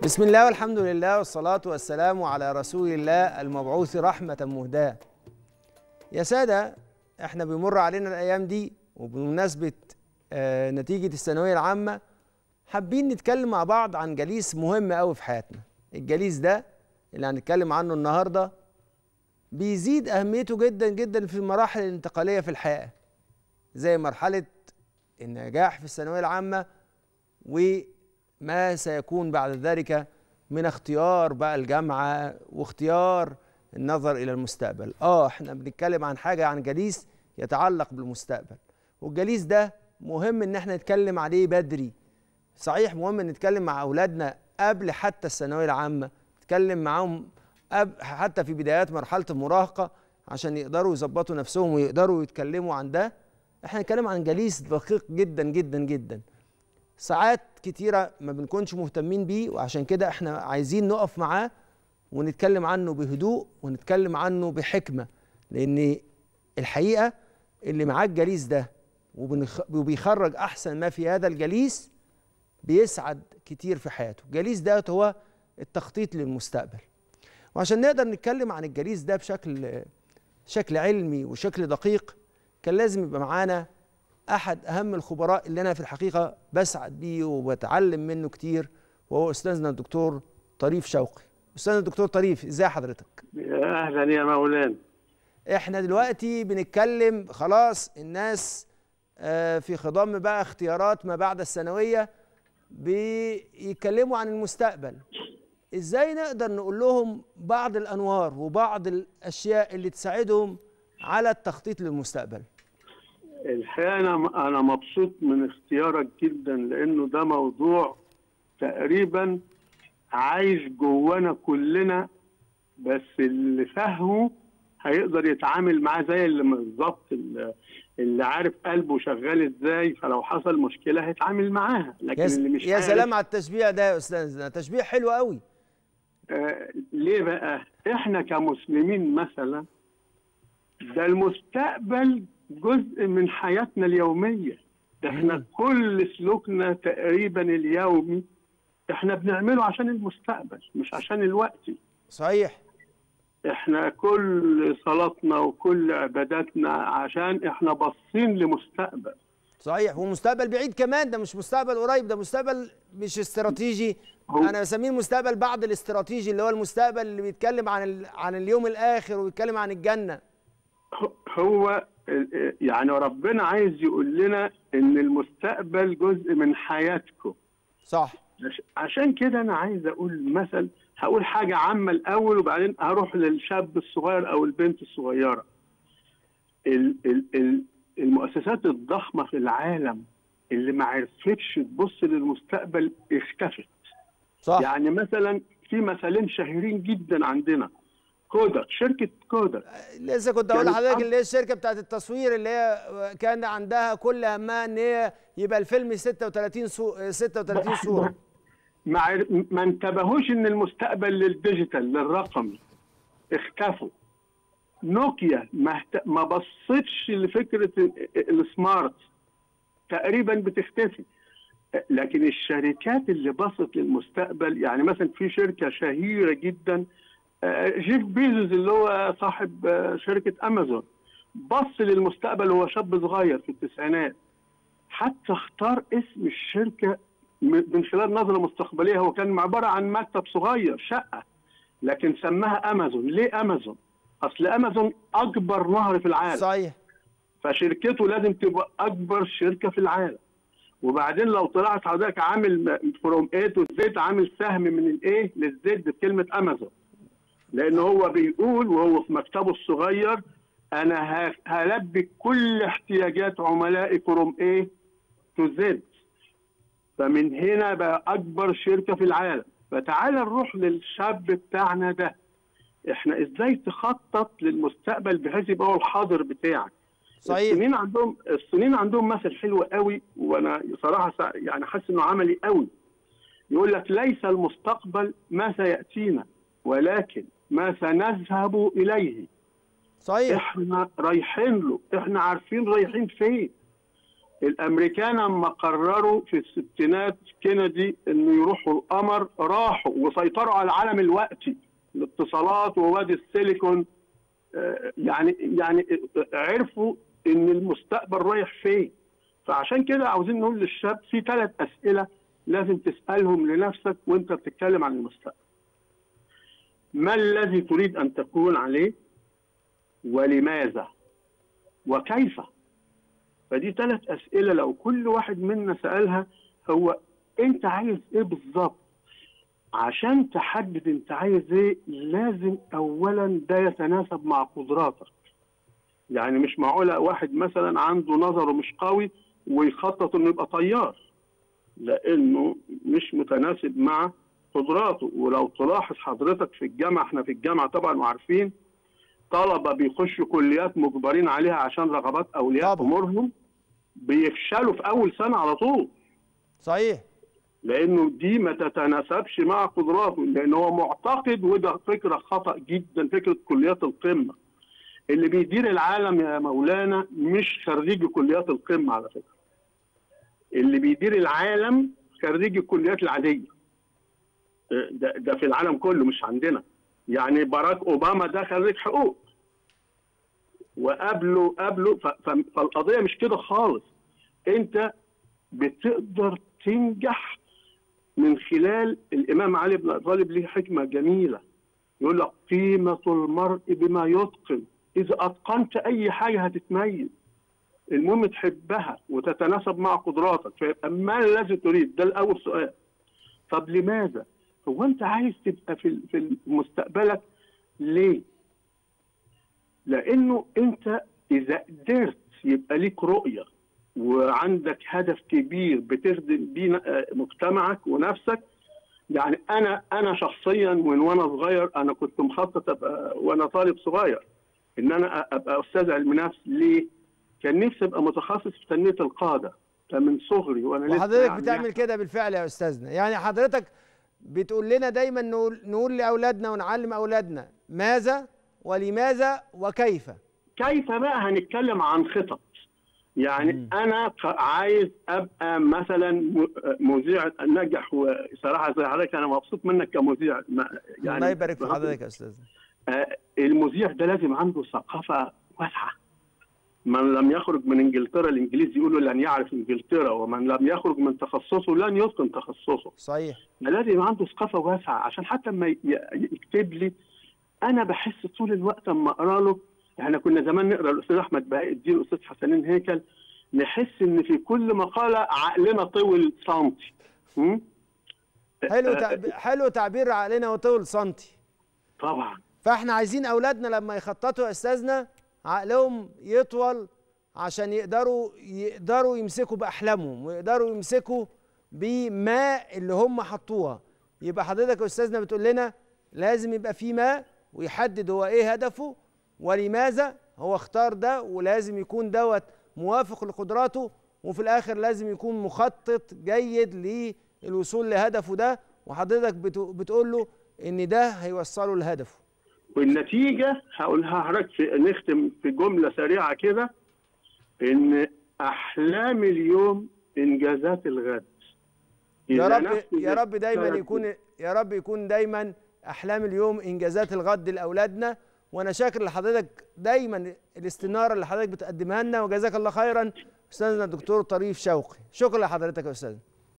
بسم الله والحمد لله والصلاة والسلام على رسول الله المبعوث رحمة مهداة يا سادة احنا بيمر علينا الأيام دي وبمناسبة آه نتيجة الثانوية العامة حابين نتكلم مع بعض عن جليس مهم قوي في حياتنا الجليس ده اللي هنتكلم عنه النهاردة بيزيد أهميته جدا جدا في المراحل الانتقالية في الحياة زي مرحلة النجاح في الثانوية العامة وما سيكون بعد ذلك من اختيار بقى الجامعة واختيار النظر إلى المستقبل آه احنا بنتكلم عن حاجة عن جليس يتعلق بالمستقبل والجليس ده مهم ان احنا نتكلم عليه بدري صحيح مهم ان نتكلم مع اولادنا قبل حتى الثانويه العامه نتكلم معاهم قبل حتى في بدايات مرحله المراهقه عشان يقدروا يظبطوا نفسهم ويقدروا يتكلموا عن ده احنا نتكلم عن جليس دقيق جدا جدا جدا ساعات كتيره ما بنكونش مهتمين بيه وعشان كده احنا عايزين نقف معاه ونتكلم عنه بهدوء ونتكلم عنه بحكمه لان الحقيقه اللي معاه الجليس ده وبيخرج احسن ما في هذا الجليس بيسعد كتير في حياته الجليس ده هو التخطيط للمستقبل وعشان نقدر نتكلم عن الجليس ده بشكل شكل علمي وشكل دقيق كان لازم يبقى معانا احد اهم الخبراء اللي انا في الحقيقه بسعد بيه وبتعلم منه كتير وهو استاذنا الدكتور طريف شوقي استاذنا الدكتور طريف ازاي حضرتك اهلا يا مولانا احنا دلوقتي بنتكلم خلاص الناس في خضم بقى اختيارات ما بعد الثانويه بيتكلموا عن المستقبل ازاي نقدر نقول لهم بعض الانوار وبعض الاشياء اللي تساعدهم على التخطيط للمستقبل الحقيقه انا انا مبسوط من اختيارك جدا لانه ده موضوع تقريبا عايش جوانا كلنا بس اللي فاهمه هيقدر يتعامل معاه زي اللي بالظبط اللي عارف قلبه شغال ازاي فلو حصل مشكله هيتعامل معاها لكن اللي مش يا سلام على التشبيه ده يا استاذ تشبيه حلو قوي آه ليه بقى احنا كمسلمين مثلا ده المستقبل جزء من حياتنا اليوميه ده احنا مم. كل سلوكنا تقريبا اليومي احنا بنعمله عشان المستقبل مش عشان الوقت صحيح احنا كل صلاتنا وكل عباداتنا عشان احنا باصين لمستقبل صحيح ومستقبل بعيد كمان ده مش مستقبل قريب ده مستقبل مش استراتيجي انا بسميه المستقبل بعد الاستراتيجي اللي هو المستقبل اللي بيتكلم عن ال... عن اليوم الاخر وبيتكلم عن الجنه هو يعني ربنا عايز يقول لنا ان المستقبل جزء من حياتكم صح عشان كده انا عايز اقول مثل هقول حاجة عامة الأول وبعدين هروح للشاب الصغير أو البنت الصغيرة ال ال ال المؤسسات الضخمة في العالم اللي ما عرفتش تبص للمستقبل اختفت صح. يعني مثلا في مثالين شهيرين جدا عندنا كودك شركة كودك لسه كنت اقول لحضرتك اللي هي الشركة بتاعت التصوير اللي هي كان عندها كل همها ان هي يبقى الفيلم 36 سو... 36 صورة ما ما انتبهوش ان المستقبل للديجيتال للرقمي اختفوا نوكيا ما ما بصتش لفكره السمارت تقريبا بتختفي لكن الشركات اللي بصت للمستقبل يعني مثلا في شركه شهيره جدا جيف بيزوس اللي هو صاحب شركه امازون بص للمستقبل وهو شاب صغير في التسعينات حتى اختار اسم الشركه من خلال نظرة مستقبلية هو كان عبارة عن مكتب صغير شقة لكن سماها أمازون ليه أمازون؟ أصل أمازون أكبر نهر في العالم صحيح فشركته لازم تبقى أكبر شركة في العالم وبعدين لو طلعت حضرتك عامل فروم A تو زد عامل سهم من الايه للزد بكلمة أمازون لأن هو بيقول وهو في مكتبه الصغير أنا هلبي كل احتياجات عملائي فروم A تو زد فمن هنا بقى اكبر شركه في العالم فتعال نروح للشاب بتاعنا ده احنا ازاي تخطط للمستقبل بحيث يبقى هو الحاضر بتاعك صحيح الصينيين عندهم الصينيين عندهم مثل حلو قوي وانا صراحه يعني حاسس انه عملي قوي يقول لك ليس المستقبل ما سياتينا ولكن ما سنذهب اليه صحيح احنا رايحين له احنا عارفين رايحين فين الامريكان اما قرروا في الستينات كينيدي انه يروحوا القمر راحوا وسيطروا على العالم الوقتي الاتصالات ووادي السيليكون آه، يعني يعني عرفوا ان المستقبل رايح فين فعشان كده عاوزين نقول للشاب في ثلاث اسئله لازم تسالهم لنفسك وانت بتتكلم عن المستقبل ما الذي تريد ان تكون عليه ولماذا وكيف فدي ثلاث اسئله لو كل واحد منا سالها هو انت عايز ايه بالظبط عشان تحدد انت عايز ايه لازم اولا ده يتناسب مع قدراتك يعني مش معقوله واحد مثلا عنده نظره مش قوي ويخطط انه يبقى طيار لانه مش متناسب مع قدراته ولو تلاحظ حضرتك في الجامعه احنا في الجامعه طبعا وعارفين طلبه بيخشوا كليات مجبرين عليها عشان رغبات اولياء طبعا. امورهم بيفشلوا في اول سنه على طول صحيح لانه دي ما تتناسبش مع قدراته لان هو معتقد وده فكره خطا جدا فكره كليات القمه اللي بيدير العالم يا مولانا مش خريجي كليات القمه على فكره اللي بيدير العالم خريجي الكليات العاديه ده, ده في العالم كله مش عندنا يعني باراك اوباما ده خريج حقوق وقبله قبله ف- ف- فالقضيه مش كده خالص انت بتقدر تنجح من خلال الامام علي بن ابي طالب ليه حكمه جميله يقول لك قيمه المرء بما يتقن اذا اتقنت اي حاجه هتتميز المهم تحبها وتتناسب مع قدراتك فيبقى ما الذي تريد ده الاول سؤال طب لماذا هو انت عايز تبقى في في مستقبلك ليه لانه انت اذا قدرت يبقى ليك رؤيه وعندك هدف كبير بتخدم بيه آه، مجتمعك ونفسك يعني انا انا شخصيا من وانا صغير انا كنت مخطط ابقى وانا طالب صغير ان انا ابقى استاذ علم نفس ليه؟ كان نفسي ابقى متخصص في تنميه القاده ده من صغري وانا لسه وحضرتك يعني بتعمل كده بالفعل يا استاذنا يعني حضرتك بتقول لنا دايما نقول, نقول لاولادنا ونعلم اولادنا ماذا ولماذا وكيف كيف بقى هنتكلم عن خطط يعني مم. انا ق- عايز ابقى مثلا م- مذيع نجح وصراحه زي حضرتك انا مبسوط منك كمذيع ما- يعني الله يبارك في حضرتك يا استاذنا آه، المذيع ده لازم عنده ثقافه واسعه من لم يخرج من انجلترا الانجليز يقولوا لن يعرف انجلترا ومن لم يخرج من تخصصه لن يتقن تخصصه صحيح ده لازم يبقى عنده ثقافه واسعه عشان حتى لما ي- يكتب لي انا بحس طول الوقت اما اقرا له احنا كنا زمان نقرا الاستاذ احمد بهاء الدين الاستاذ حسنين هيكل نحس ان في كل مقاله عقلنا طول سنتي م? حلو آه، تعب... حلو تعبير عقلنا وطول سنتي طبعا فاحنا عايزين اولادنا لما يخططوا يا استاذنا عقلهم يطول عشان يقدروا يقدروا يمسكوا باحلامهم ويقدروا يمسكوا بما اللي هم حطوها يبقى حضرتك يا استاذنا بتقول لنا لازم يبقى في ما ويحدد هو ايه هدفه ولماذا هو اختار ده ولازم يكون دوت موافق لقدراته وفي الاخر لازم يكون مخطط جيد للوصول لهدفه ده وحضرتك بتو- بتقول له ان ده هيوصله لهدفه والنتيجه هقولها حضرتك في نختم في جمله سريعه كده ان احلام اليوم انجازات الغد يا إذا رب نفذ يا رب دايما الثلاث يكون يا رب يكون دايما احلام اليوم انجازات الغد لاولادنا وانا شاكر لحضرتك دايما الاستناره اللي حضرتك بتقدمها لنا وجزاك الله خيرا استاذنا الدكتور طريف شوقي شكرا لحضرتك يا استاذ